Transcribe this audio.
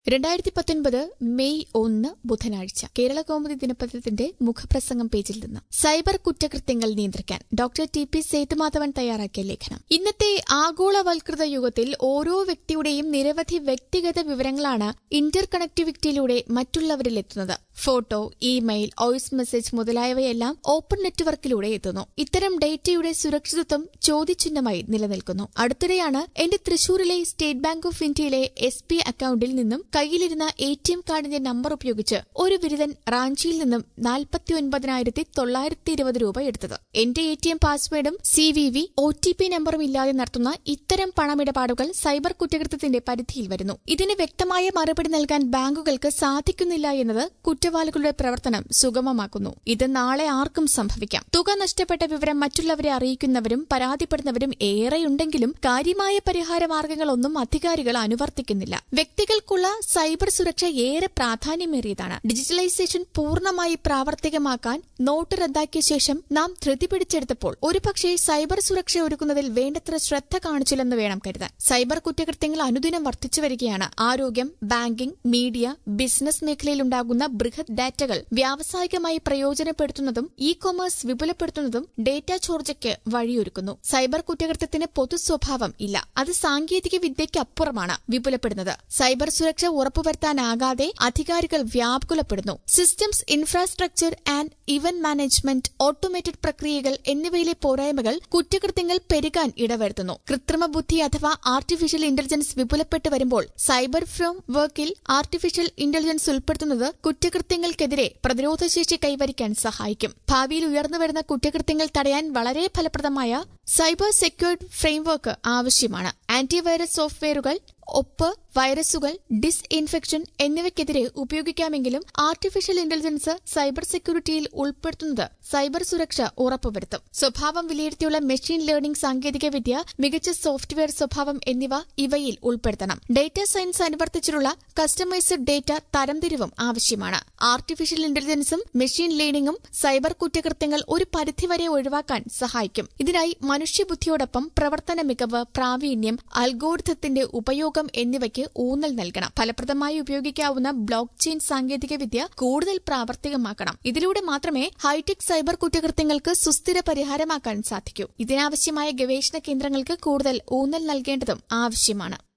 രണ്ടായിരത്തി പത്തൊൻപത് മെയ് ഒന്ന് ബുധനാഴ്ച കേരള കൗമുദി ദിനപത്രത്തിന്റെ മുഖപ്രസംഗം പേജിൽ നിന്ന് സൈബർ കുറ്റകൃത്യങ്ങൾ നിയന്ത്രിക്കാൻ ഡോക്ടർ ടി പി സേതുമാധവൻ തയ്യാറാക്കിയ ലേഖനം ഇന്നത്തെ ആഗോളവൽകൃത യുഗത്തിൽ ഓരോ വ്യക്തിയുടെയും നിരവധി വ്യക്തിഗത വിവരങ്ങളാണ് ഇന്റർ കണക്ടിവിറ്റിയിലൂടെ മറ്റുള്ളവരിൽ എത്തുന്നത് ഫോട്ടോ ഇമെയിൽ വോയിസ് മെസ്സേജ് മുതലായവയെല്ലാം ഓപ്പൺ നെറ്റ്വർക്കിലൂടെ എത്തുന്നു ഇത്തരം ഡേറ്റയുടെ സുരക്ഷിതത്വം ചോദ്യചിഹ്നമായി നിലനിൽക്കുന്നു അടുത്തിടെയാണ് എന്റെ തൃശൂരിലെ സ്റ്റേറ്റ് ബാങ്ക് ഓഫ് ഇന്ത്യയിലെ എസ് പി അക്കൌണ്ടിൽ നിന്നും കയ്യിലിരുന്ന എ ടി എം കാർഡിന്റെ നമ്പർ ഉപയോഗിച്ച് ഒരു ബിരുദൻ റാഞ്ചിയിൽ നിന്നും നാൽപ്പത്തി ഒൻപതിനായിരത്തി തൊള്ളായിരത്തി ഇരുപത് രൂപ എടുത്തത് എന്റെ എ ടി എം പാസ്വേഡും C V V O T P നമ്പറും ഇല്ലാതെ നടത്തുന്ന ഇത്തരം പണമിടപാടുകൾ സൈബർ കുറ്റകൃത്യത്തിന്റെ പരിധിയിൽ വരുന്നു ഇതിന് വ്യക്തമായ മറുപടി നൽകാൻ ബാങ്കുകൾക്ക് സാധിക്കുന്നില്ല എന്നത് കുറ്റവാളികളുടെ പ്രവർത്തനം സുഗമമാക്കുന്നു ഇത് നാളെ ആർക്കും സംഭവിക്കാം തുക നഷ്ടപ്പെട്ട വിവരം മറ്റുള്ളവരെ അറിയിക്കുന്നവരും പരാതിപ്പെടുന്നവരും ഏറെയുണ്ടെങ്കിലും കാര്യമായ പരിഹാര മാർഗങ്ങളൊന്നും അധികാരികൾ അനുവർത്തിക്കുന്നില്ല വ്യക്തികൾക്കുള്ള സൈബർ സുരക്ഷ ഏറെ പ്രാധാന്യമേറിയതാണ് ഡിജിറ്റലൈസേഷൻ പൂർണ്ണമായി പ്രാവർത്തികമാക്കാൻ നോട്ട് റദ്ദാക്കിയ ശേഷം നാം ധൃതി പിടിച്ചെടുത്തപ്പോൾ ഒരുപക്ഷെ സൈബർ സുരക്ഷ ഒരുക്കുന്നതിൽ വേണ്ടത്ര ശ്രദ്ധ കാണിച്ചില്ലെന്ന് വേണം കരുതാൻ സൈബർ കുറ്റകൃത്യങ്ങൾ അനുദിനം വർദ്ധിച്ചു വരികയാണ് ആരോഗ്യം ബാങ്കിംഗ് മീഡിയ ബിസിനസ് മേഖലയിലുണ്ടാകുന്ന ബൃഹത് ഡാറ്റകൾ വ്യാവസായികമായി പ്രയോജനപ്പെടുത്തുന്നതും ഇ കൊമേഴ്സ് വിപുലപ്പെടുത്തുന്നതും ഡേറ്റ ചോർച്ചയ്ക്ക് വഴിയൊരുക്കുന്നു സൈബർ കുറ്റകൃത്യത്തിന് പൊതു സ്വഭാവം ഇല്ല അത് സാങ്കേതിക വിദ്യയ്ക്ക് അപ്പുറമാണ് വിപുലപ്പെടുന്നത് സൈബർ സുരക്ഷ ഉറപ്പുവരുത്താനാകാതെ അധികാരികൾ വ്യാകുലപ്പെടുന്നു systems infrastructure and event management automated പ്രക്രിയകൾ എന്നിവയിലെ പോരായ്മകൾ കുറ്റകൃത്യങ്ങൾ പെരുകാൻ ഇടവരുത്തുന്നു കൃത്രിമ ബുദ്ധി അഥവാ ആർട്ടിഫിഷ്യൽ ഇന്റലിജൻസ് വിപുലപ്പെട്ടു വരുമ്പോൾ സൈബർ ഫ്രോം വർക്കിൽ ആർട്ടിഫിഷ്യൽ ഇന്റലിജൻസ് ഉൾപ്പെടുത്തുന്നത് കുറ്റകൃത്യങ്ങൾക്കെതിരെ പ്രതിരോധശേഷി കൈവരിക്കാൻ സഹായിക്കും ഭാവിയിൽ ഉയർന്നുവരുന്ന കുറ്റകൃത്യങ്ങൾ തടയാൻ വളരെ ഫലപ്രദമായ സൈബർ സെക്യൂർഡ് ഫ്രെയിംവർക്ക് ആവശ്യമാണ് ആന്റിവൈറസ് സോഫ്റ്റ്വെയറുകൾ ഒപ്പ് വൈറസുകൾ ഡിസ്ഇൻഫെക്ഷൻ എന്നിവയ്ക്കെതിരെ ഉപയോഗിക്കാമെങ്കിലും ആർട്ടിഫിഷ്യൽ ഇന്റലിജൻസ് സൈബർ സെക്യൂരിറ്റിയിൽ ഉൾപ്പെടുത്തുന്നത് സൈബർ സുരക്ഷ ഉറപ്പുവരുത്തും സ്വഭാവം വിലയിരുത്തിയുള്ള മെഷീൻ ലേണിംഗ് സാങ്കേതികവിദ്യ മികച്ച സോഫ്റ്റ്വെയർ സ്വഭാവം എന്നിവ ഇവയിൽ ഉൾപ്പെടുത്തണം ഡേറ്റ സയൻസ് അനുവർത്തിച്ചിട്ടുള്ള കസ്റ്റമൈസ്ഡ് ഡേറ്റ തരംതിരിവും ആവശ്യമാണ് ആർട്ടിഫിഷ്യൽ ഇന്റലിജൻസും മെഷീൻ ലേണിംഗും സൈബർ കുറ്റകൃത്യങ്ങൾ ഒരു പരിധിവരെ ഒഴിവാക്കാൻ സഹായിക്കും ഇതിനായി മനുഷ്യബുദ്ധിയോടൊപ്പം പ്രവർത്തന മികവ് പ്രാവീണ്യം അൽഗോരിഥത്തിന്റെ ഉപയോഗം എന്നിവയ്ക്ക് ഊന്നൽ നൽകണം ഫലപ്രദമായി ഉപയോഗിക്കാവുന്ന ബ്ലോക്ക് ചെയിൻ സാങ്കേതികവിദ്യ കൂടുതൽ പ്രാവർത്തികമാക്കണം ഇതിലൂടെ മാത്രമേ ഹൈടെക് സൈബർ കുറ്റകൃത്യങ്ങൾക്ക് സുസ്ഥിര പരിഹാരമാക്കാൻ സാധിക്കൂ ഇതിനാവശ്യമായ ഗവേഷണ കേന്ദ്രങ്ങൾക്ക് കൂടുതൽ ഊന്നൽ നൽകേണ്ടതും ആവശ്യമാണ്